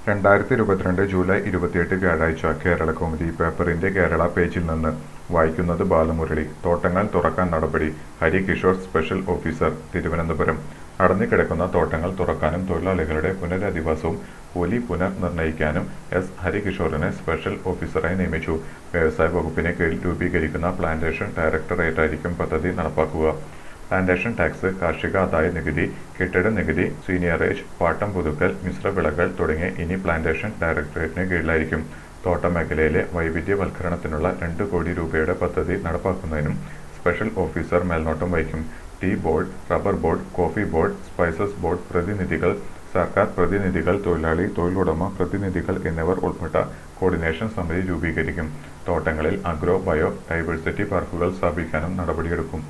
രണ്ടായിരത്തി ഇരുപത്തിരണ്ട് ജൂലൈ ഇരുപത്തിയെട്ട് വ്യാഴാഴ്ച കേരള കൗമുദി പേപ്പറിന്റെ കേരള പേജിൽ നിന്ന് വായിക്കുന്നത് ബാലമുരളി തോട്ടങ്ങൾ തുറക്കാൻ നടപടി ഹരികിഷോർ സ്പെഷ്യൽ ഓഫീസർ തിരുവനന്തപുരം അടഞ്ഞുകിടക്കുന്ന തോട്ടങ്ങൾ തുറക്കാനും തൊഴിലാളികളുടെ പുനരധിവാസവും കൂലി പുനർനിർണയിക്കാനും എസ് ഹരികിഷോറിനെ സ്പെഷ്യൽ ഓഫീസറായി നിയമിച്ചു വ്യവസായ വകുപ്പിന് കീഴിൽ രൂപീകരിക്കുന്ന പ്ലാന്റേഷൻ ഡയറക്ടറേറ്റായിരിക്കും പദ്ധതി നടപ്പാക്കുക പ്ലാന്റേഷൻ ടാക്സ് കാർഷിക ആദായ നികുതി കെട്ടിട നികുതി സീനിയറേജ് പാട്ടം പുതുക്കൽ മിശ്രവിളകൾ തുടങ്ങിയ ഇനി പ്ലാന്റേഷൻ ഡയറക്ടറേറ്റിന് കീഴിലായിരിക്കും തോട്ട മേഖലയിലെ വൈവിധ്യവൽക്കരണത്തിനുള്ള രണ്ട് കോടി രൂപയുടെ പദ്ധതി നടപ്പാക്കുന്നതിനും സ്പെഷ്യൽ ഓഫീസർ മേൽനോട്ടം വഹിക്കും tea board rubber board coffee board spices board പ്രതിനിധികൾ സർക്കാർ പ്രതിനിധികൾ തൊഴിലാളി തൊഴിലുടമ പ്രതിനിധികൾ എന്നിവർ ഉൾപ്പെട്ട കോർഡിനേഷൻ സമിതി രൂപീകരിക്കും തോട്ടങ്ങളിൽ അഗ്രോ ബയോ ഡൈവേഴ്സിറ്റി പാർക്കുകൾ സ്ഥാപിക്കാനും നടപടിയെടുക്കും